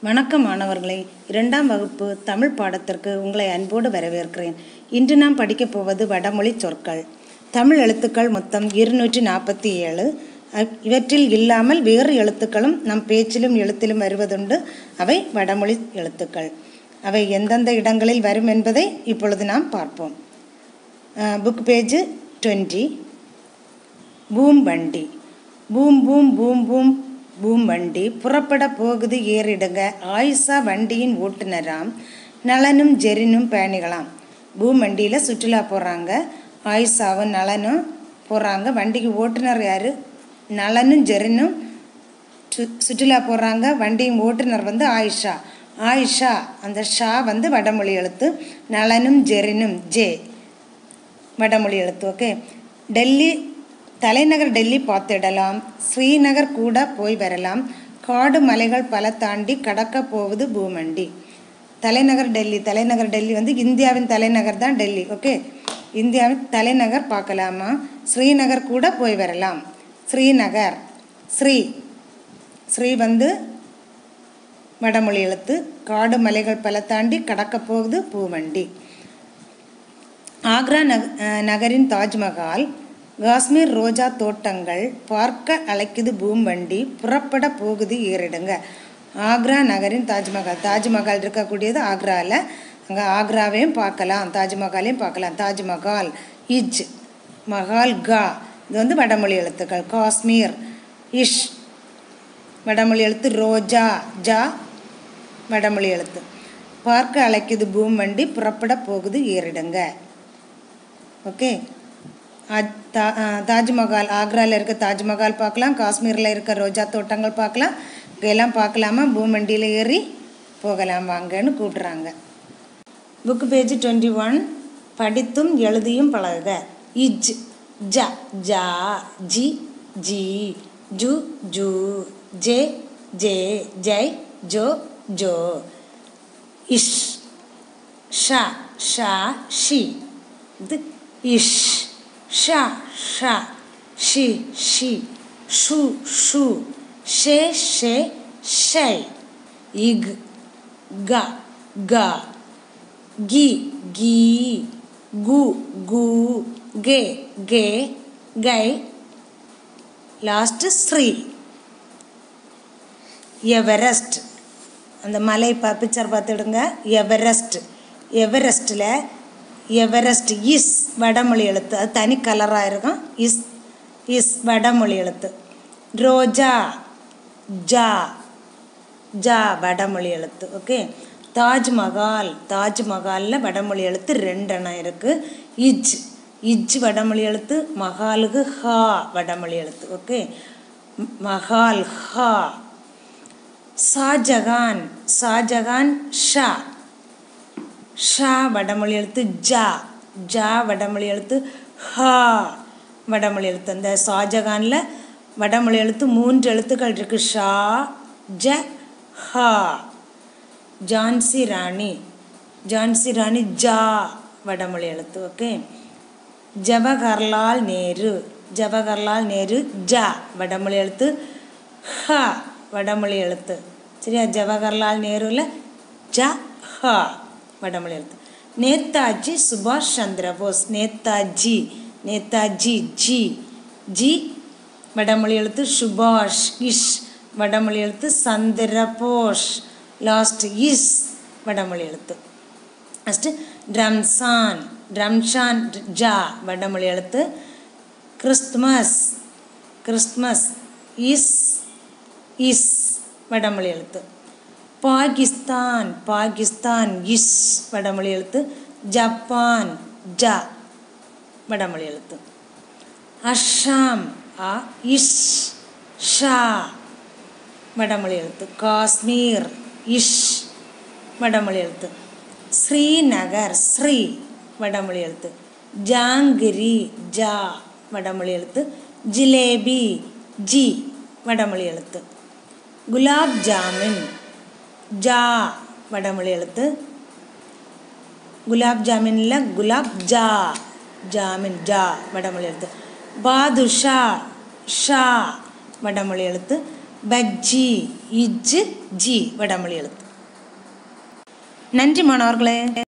வணக்கம் மாணவர்களே இரண்டாம் வகுப்பு தமிழ் பாடத்திற்கு உங்களை அன்போடு வரவேற்கிறேன் இன்று நாம் படிக்கப் போவது வடமொழி சொற்கள் தமிழ் எழுத்துக்கள் மொத்தம் இருநூற்றி நாற்பத்தி ஏழு அ- இவற்றில் இல்லாமல் வேறு எழுத்துக்களும் நம் பேச்சிலும் எழுத்திலும் வருவதுண்டு அவை வடமொழி எழுத்துக்கள் அவை எந்தெந்த இடங்களில் வரும் என்பதை இப்பொழுது நாம் பார்ப்போம் புக் பேஜ் டுவெண்ட்டி பூம் வண்டி பூம் பூம் பூம் பூம் பூம் வண்டி புறப்பட போகுது ஏறிடுங்க ஆயிஷா வண்டியின் ஓட்டுநராம் நலனும் ஜெரினும் பயணிகளாம் பூம் வண்டியில் சுற்றுலா போகிறாங்க ஆயிஷாவும் நலனும் போகிறாங்க வண்டிக்கு ஓட்டுநர் யார் நலனும் ஜெரினும் சு சுற்றுலா போகிறாங்க வண்டியின் ஓட்டுநர் வந்து ஆயிஷா ஆயிஷா அந்த ஷா வந்து வடமொழி எழுத்து நலனும் ஜெரினும் ஜே வடமொழி எழுத்து ஓகே டெல்லி தலைநகர் டெல்லி பார்த்திடலாம் ஸ்ரீநகர் கூட போய் வரலாம் காடு மலைகள் பல தாண்டி கடக்க போகுது பூமண்டி தலைநகர் டெல்லி தலைநகர் டெல்லி வந்து இந்தியாவின் தலைநகர் தான் டெல்லி ஓகே இந்தியாவின் தலைநகர் பார்க்கலாமா ஸ்ரீநகர் கூட போய் வரலாம் ஸ்ரீநகர் ஸ்ரீ ஸ்ரீ வந்து வடமொழி எழுத்து காடு மலைகள் பல தாண்டி கடக்க போகுது பூவண்டி ஆக்ரா நக அஹ் நகரின் தாஜ்மஹால் காஷ்மீர் ரோஜா தோட்டங்கள் பார்க்க அழைக்குது பூம்பண்டி புறப்பட போகுது ஏறிடுங்க ஆக்ரா நகரின் தாஜ்மஹால் தாஜ்மஹால் இருக்கக்கூடியது ஆக்ராவில் அங்கே ஆக்ராவையும் பார்க்கலாம் தாஜ்மஹாலையும் பார்க்கலாம் தாஜ்மஹால் இஜ் மஹால் கா இது வந்து வடமொழி எழுத்துக்கள் காஷ்மீர் இஷ் வடமொழி எழுத்து ரோஜா ஜா வடமொழி எழுத்து பார்க்க அழைக்குது பூம்பண்டி புறப்பட போகுது ஏறிடுங்க ஓகே அத்- தா- ஆ, தாஜ்மஹால் ஆக்ராவில் இருக்க தாஜ்மஹால் பார்க்கலாம் காஷ்மீரில் இருக்க ரோஜா தோட்டங்கள் பார்க்கலாம் இங்கெல்லாம் பார்க்கலாமா பூமண்டியில் ஏறி போகலாம் வாங்கன்னு கூட்டுறாங்க புக் பேஜ் டுவெண்ட்டி ஒன் படித்தும் எழுதியும் பழகுக இஜ் ஜ ஜா ஜி ஜி ஜு ஜு ஜே ஜே ஜை ஜோ ஜோ இஷ் ஷா ஷா ஷி இது இஷ் ஷா ஷா ஷி ஷி ஷு ஷு ஷே ஷே ஷை இக் க க கி கி கு கு கே கே கை லாஸ்ட் ஸ்ரீ எவரெஸ்ட் அந்த மலை பா பிக்சர் பார்த்துடுங்க எவரெஸ்ட் எவரெஸ்ட்டில் எவரெஸ்ட் இஸ் வடமொழி எழுத்து அது தனி கலராக இருக்கும் இஸ் இஸ் வடமொழி எழுத்து ரோஜா ஜா ஜா வடமொழி எழுத்து ஓகே தாஜ்மஹால் தாஜ்மஹாலில் வடமொழி எழுத்து ரெண்டெண்ணம் இருக்குது இஜ் இஜ் வடமொழி எழுத்து மஹாலுக்கு ஹா வடமொழி எழுத்து ஓகே மஹால் ஹா ஷாஜகான் ஷாஜகான் ஷா ஷா வடமொழி எழுத்து ஜா ஜா வடமொழி எழுத்து ஹா வடமொழி எழுத்து அந்த ஷாஜகானில் வடமொழி எழுத்து மூன்று எழுத்துக்கள் இருக்கு ஷா ஜ ஹா ஜான்சி ராணி ஜான்சி ராணி ஜா வடமொழி எழுத்து ஓகே ஜவஹர்லால் நேரு ஜவஹர்லால் நேரு ஜா வடமொழி எழுத்து ஹ வடமொழி எழுத்து சரியா ஜவஹர்லால் நேருவில் ஜ ஹ வடமொழி எழுத்து நேதாஜி சுபாஷ் சந்திர போஸ் நேதாஜி நேதாஜி ஜி ஜி வடமொழி எழுத்து சுபாஷ் இஷ் வடமொழி எழுத்து சந்திர போஷ் லாஸ்ட் இஸ் வடமொழி எழுத்து ஃபஸ்ட்டு ட்ரம்சான் ட்ரம்ஷான் ஜா வடமொழி எழுத்து கிறிஸ்துமஸ் கிறிஸ்துமஸ் இஸ் இஸ் வடமொழி எழுத்து பாகிஸ்தான் பாகிஸ்தான் இஸ் வடமொழி எழுத்து ஜப்பான் ஜ வடமொழி எழுத்து அஸ்ஸாம் அ இஸ் ஷா வடமொழி எழுத்து காஷ்மீர் இஷ் வடமொழி எழுத்து ஸ்ரீநகர் ஸ்ரீ வடமொழி எழுத்து ஜாங்கிரி ஜா வடமொழி எழுத்து ஜிலேபி ஜி வடமொழி எழுத்து குலாப் ஜாமுன் ஜா வடமொழி எழுத்து குலாப் ஜாமுனில் குலாப் ஜா ஜாமின் ஜா வடமொழி எழுத்து பாதுஷா ஷா வடமொழி எழுத்து பஜ்ஜி இஜ்ஜு ஜி வடமொழி எழுத்து நன்றி மாணவர்களே